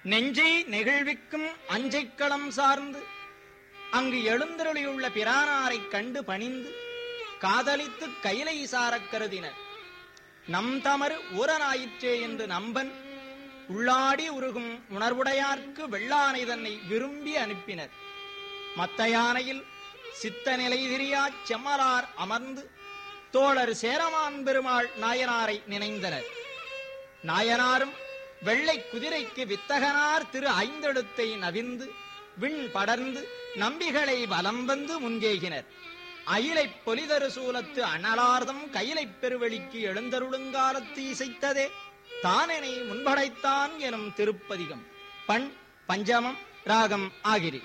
நெஞ்சை நெகிழ்விக்கும் அஞ்சைக்களம் சார்ந்து அங்கு எழுந்தருளியுள்ள பிரானாரைக் கண்டு பணிந்து காதலித்து கைலை சாரக் கருதினர் நம் தமறு ஊரனாயிற்றே என்று நம்பன் உள்ளாடி உருகும் உணர்வுடையார்க்கு வெள்ளானை தன்னை விரும்பி அனுப்பினர் மத்த யானையில் சித்த நிலை திரியாச் செம்மலார் அமர்ந்து தோழர் சேரமான் பெருமாள் நாயனாரை நினைந்தனர் நாயனாரும் வெள்ளை குதிரைக்கு வித்தகனார் திரு ஐந்தெழுத்தை நவிந்து விண் படர்ந்து நம்பிகளை வலம் வந்து முன்கேகினர் அயிலைப் பொலிதரு சூலத்து அனலார்தம் கையிலைப் பெருவெளிக்கு எழுந்தருளுங்காலத்து இசைத்ததே தானெனை முன்படைத்தான் எனும் திருப்பதிகம் பண் பஞ்சமம் ராகம் ஆகிரி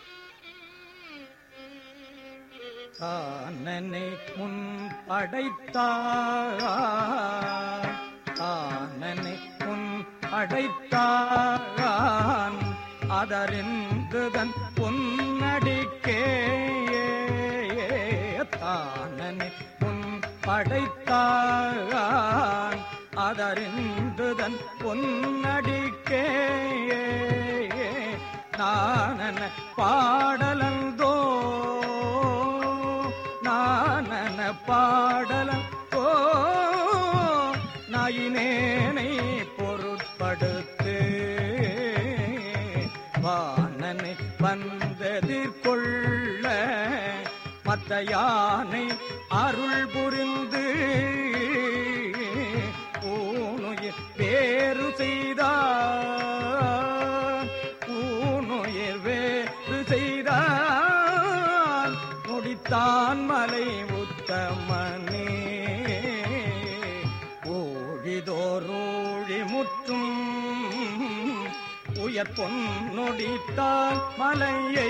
தானனை முன் படைத்தான் தானனை முன் படைத்தான் அதறிந்துதன் பொன்னடிக்கே தானனை முன் படைத்தான் அதறிந்துதன் பொன்னடிக்கே நானன பாடலந்தோ நானன பாடலந்தோ நாயினேனை பொருட்படுத்து வானனை வந்ததிர்கொள்ள மத்த யானை அருள் புரிந்து ஊனுயிர் வேறு செய்தார் ஊனுயிர் வேறு செய்தார் முடித்தான் மலை உத்தமனே ஊழிதோரோழி முற்றும் உயர் பொன்னொடித்தான் மலையை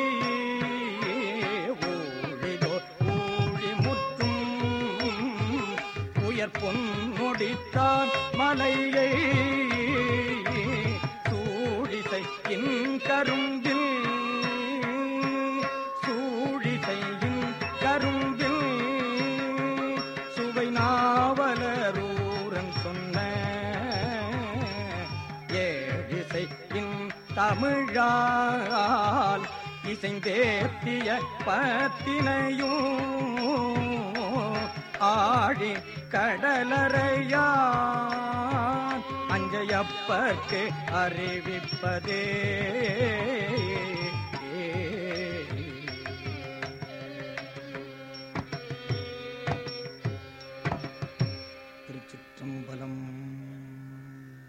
ஊழிதோ ஊழி முற்றும் உயர் பொன்னொடித்தான் மலையை சூழிசை கரும்பில் சூழிசையின் கரும்பில் சுவை நாவலரூரன் சொன்ன ஏழிசையின் தமிழால் இசைந்தேத்திய பத்தினையும் ஆழி கடலறையான் அஞ்சையப்பர்க்கு அறிவிப்பதே